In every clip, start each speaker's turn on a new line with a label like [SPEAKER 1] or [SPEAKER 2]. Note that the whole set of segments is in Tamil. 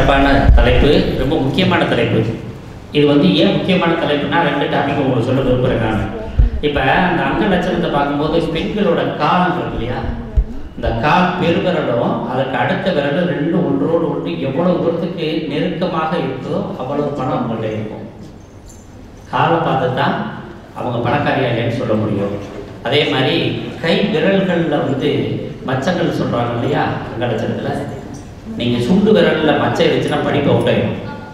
[SPEAKER 1] சிறப்பான தலைப்பு ரொம்ப முக்கியமான தலைப்பு இது வந்து ஏன் முக்கியமான தலைப்புனா ரெண்டு டாபிக் உங்களுக்கு சொல்ல விரும்புகிறேன் நான் இப்போ அந்த அங்க லட்சணத்தை பார்க்கும்போது பெண்களோட கால் இருக்கு இல்லையா இந்த கால் பெருவிரலும் அதற்கு அடுத்த விரலும் ரெண்டும் ஒன்றோடு ஒன்று எவ்வளவு தூரத்துக்கு நெருக்கமாக இருக்குதோ அவ்வளவு பணம் அவங்கள்ட்ட இருக்கும் காலை பார்த்து தான் அவங்க பணக்காரியா இல்லைன்னு சொல்ல முடியும் அதே மாதிரி கை விரல்களில் வந்து மச்சங்கள் சொல்கிறாங்க இல்லையா அங்க லட்சணத்தில் நீங்கள் சுண்டு விரலில் மச்சம் இருந்துச்சுன்னா படிப்பு அவுட் ஆயிடும்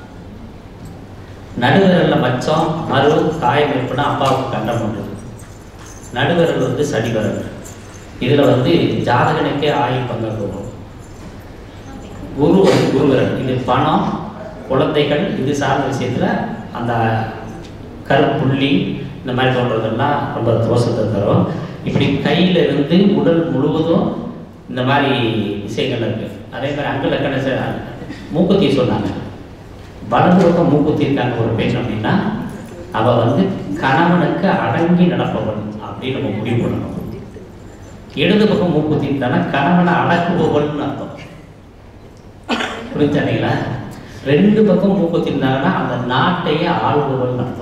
[SPEAKER 1] நடுவிரலில் மச்சம் மறு காயம் இருப்புனா அப்பாவுக்கு கண்டம் உண்டு நடுவிரல் வந்து சடி விரல் இதில் வந்து ஜாதகனுக்கே ஆயுள் பங்காக வரும் குரு வந்து குருவிரல் இது பணம் குழந்தைகள் இது சார்ந்த விஷயத்தில் அந்த கருப்புள்ளி இந்த மாதிரி தோன்றதெல்லாம் ரொம்ப தோஷத்தை தரும் இப்படி கையில இருந்து உடல் முழுவதும் இந்த மாதிரி விஷயங்கள் இருக்கு அதே மாதிரி அங்க லக்கண ச- மூக்குத்தி சொன்னாங்க வலது பக்கம் மூக்குத்தி இருக்காங்க ஒரு பெண் அப்படின்னா அவ வந்து கணவனுக்கு அடங்கி நடப்பவள் அப்படின்னு நம்ம முடிவு பண்ணணும் இடது பக்கம் மூக்குத்தி இருந்தானா கணவனை அடக்குபவள்னு அர்த்தம் புரிஞ்சாங்களா ரெண்டு பக்கம் மூக்குத்தி இருந்தாங்கன்னா அந்த நாட்டையே ஆள்பவள்னு அர்த்தம்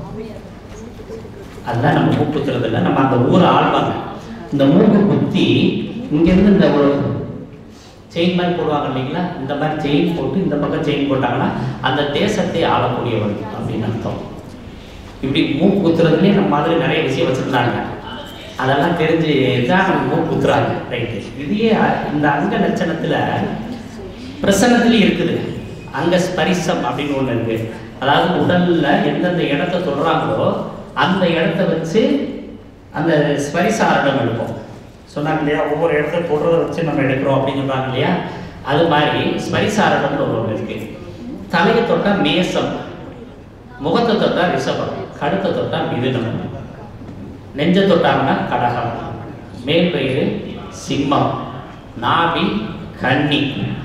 [SPEAKER 1] அதுதான் நம்ம மூக்குத்துறது இல்லை நம்ம அந்த ஊரை ஆள்வாங்க இந்த மூக்கு குத்தி இங்கேருந்து இந்த ஒரு செயின் மாதிரி போடுவாங்க இல்லைங்களா இந்த மாதிரி செயின் போட்டு இந்த பக்கம் செயின் போட்டாங்கன்னா அந்த தேசத்தை ஆளக்கூடியவள் அப்படின்னு அர்த்தம் இப்படி மூக்கு குத்துறதுலேயே நம்ம மாதிரி நிறைய விஷயம் வச்சுருந்தாங்க அதெல்லாம் தெரிஞ்சு தான் நம்ம மூக்கு குத்துறாங்க ரைட்டு இதையே அ- இந்த அங்க லட்சணத்தில் பிரசன்னத்துலேயும் இருக்குது அங்க ஸ்பரிசம் அப்படின்னு ஒன்று இருக்கு அதாவது உடல்ல எந்தெந்த இடத்த தொடுறாங்களோ அந்த இடத்த வச்சு அந்த ஸ்பரிசாரணம் எடுப்போம் சொன்னாங்க இல்லையா ஒவ்வொரு இடத்த தொடுறத வச்சு நம்ம எடுக்கிறோம் அப்படின்னு சொல்றாங்க இல்லையா அது மாதிரி ஸ்பரிசாரணம்னு ஒரு ஒன்று இருக்கு தலையை தொட்டா மேசம் முகத்தை தொட்டா ரிஷபம் கழுத்தை தொட்டா மிதுனம் நெஞ்ச தொட்டாங்கன்னா கடகம் மேல் வயிறு சிம்மம் நாபி கன்னி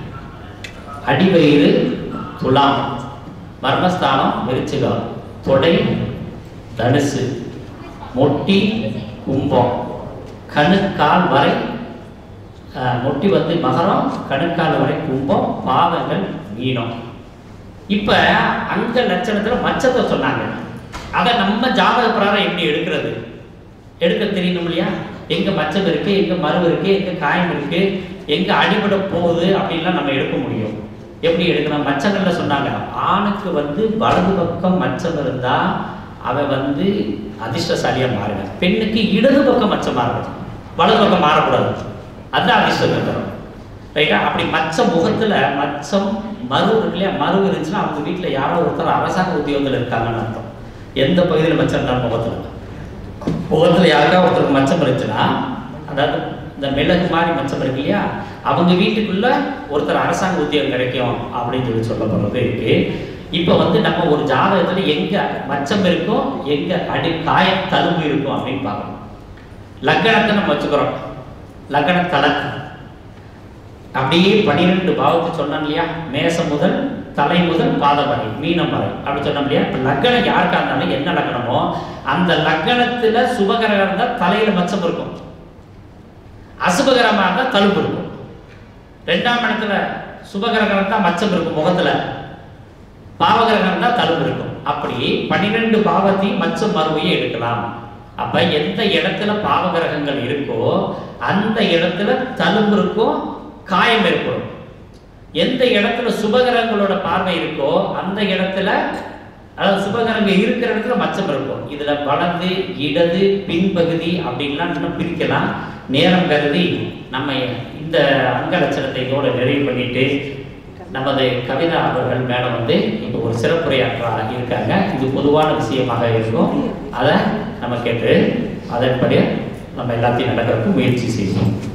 [SPEAKER 1] அடிவயிறு துலாம் மர்மஸ்தானம் விருச்சிகம் தொடை தனுசு மொட்டி கும்பம் கணுக்கால் வரை அஹ், மொட்டி வந்து மகரம் கணுக்கால் வரை கும்பம் பாதங்கள் மீனம் இப்போ அங்க லட்சணத்துல மச்சத்தை சொன்னாங்க அதை நம்ம ஜாதக பிரகாரம் எப்படி எடுக்கிறது எடுக்க தெரியணும் இல்லையா எங்க மச்சம் இருக்கு எங்க மருவு இருக்கு எங்க காயம் இருக்கு எங்க அடிபட போகுது அப்படின்லாம் நம்ம எடுக்க முடியும் எப்படி எடுக்கணும் மச்சங்கள்ல சொன்னாங்க ஆணுக்கு வந்து வலது பக்கம் மச்சம் இருந்தா அவன் வந்து அதிர்ஷ்டசாலியா மாறினான் பெண்ணுக்கு இடது பக்கம் மச்சம் மாறணும் வலது பக்கம் மாறக்கூடாது அதுதான் அதிர்ஷ்டம் தரும் ரைட்டா அப்படி மச்ச முகத்துல மச்சம் மறு இருக்கு இல்லையா மறு இருந்துச்சுன்னா அவங்க வீட்டுல யாரோ ஒருத்தர் அரசாங்க உத்தியோகத்தில் இருக்காங்கன்னு அர்த்தம் எந்த பகுதியில் மச்சம் இருந்தாலும் முகத்துல முகத்துல யாருக்கா ஒருத்தருக்கு மச்சம் இருந்துச்சுன்னா அதாவது இந்த மிளகு மாதிரி மச்சம் இருக்கு இல்லையா அவங்க வீட்டுக்குள்ள ஒருத்தர் அரசாங்க உத்தியோகம் கிடைக்கும் அப்படின்னு சொல்லி சொல்லப்படுறது இருக்கு இப்போ வந்து நம்ம ஒரு ஜாதகத்துல எங்க மச்சம் இருக்கும் எங்க அடி காய தழும்பு இருக்கும் அப்படின்னு பார்க்கணும் லக்கணத்தை நம்ம வச்சுக்கிறோம் லக்கண கலக்கு அப்படியே பனிரெண்டு பாவத்தை சொன்னோம் இல்லையா மேசம் முதல் தலை முதல் பாதம் வரை மீனம் வரை அப்படி சொன்னோம் இல்லையா இப்போ லக்கணம் யாருக்கா இருந்தாலும் என்ன லக்கணமோ அந்த லக்கணத்துல சுபகரம் இருந்தால் தலையில மச்சம் இருக்கும் அசுபகரமா இருந்தால் தழும்பு இருக்கும் ரெண்டாம் இடத்துல சுபகரகம் இருந்தால் மச்சம் இருக்கும் முகத்துல பாவகிரகம் இருந்தால் தழும்பு இருக்கும் அப்படி பன்னிரெண்டு பாவத்தையும் மச்சம் மறுவையும் எடுக்கலாம் அப்ப எந்த இடத்துல பாவகிரகங்கள் இருக்கோ அந்த இடத்துல தழும்பு இருக்கும் காயம் ஏற்படும் எந்த இடத்துல சுபகிரகங்களோட பார்வை இருக்கோ அந்த இடத்துல அதாவது சுபகிரகம் இருக்கிற இடத்துல மச்சம் இருக்கும் இதுல வலது இடது பின்பகுதி அப்படின்லாம் இன்னும் பிரிக்கலாம் நேரம் கருதி நம்ம இந்த அங்க லட்சணத்தை இதோட நிறைவு பண்ணிட்டு நமது கவிதா அவர்கள் மேடம் வந்து இப்போ ஒரு சிறப்புரையாற்ற இருக்காங்க இது பொதுவான விஷயமாக இருக்கும் அதை நம்ம கேட்டு அதன்படி நம்ம எல்லாத்தையும் நடக்கிறதுக்கு முயற்சி செய்வோம்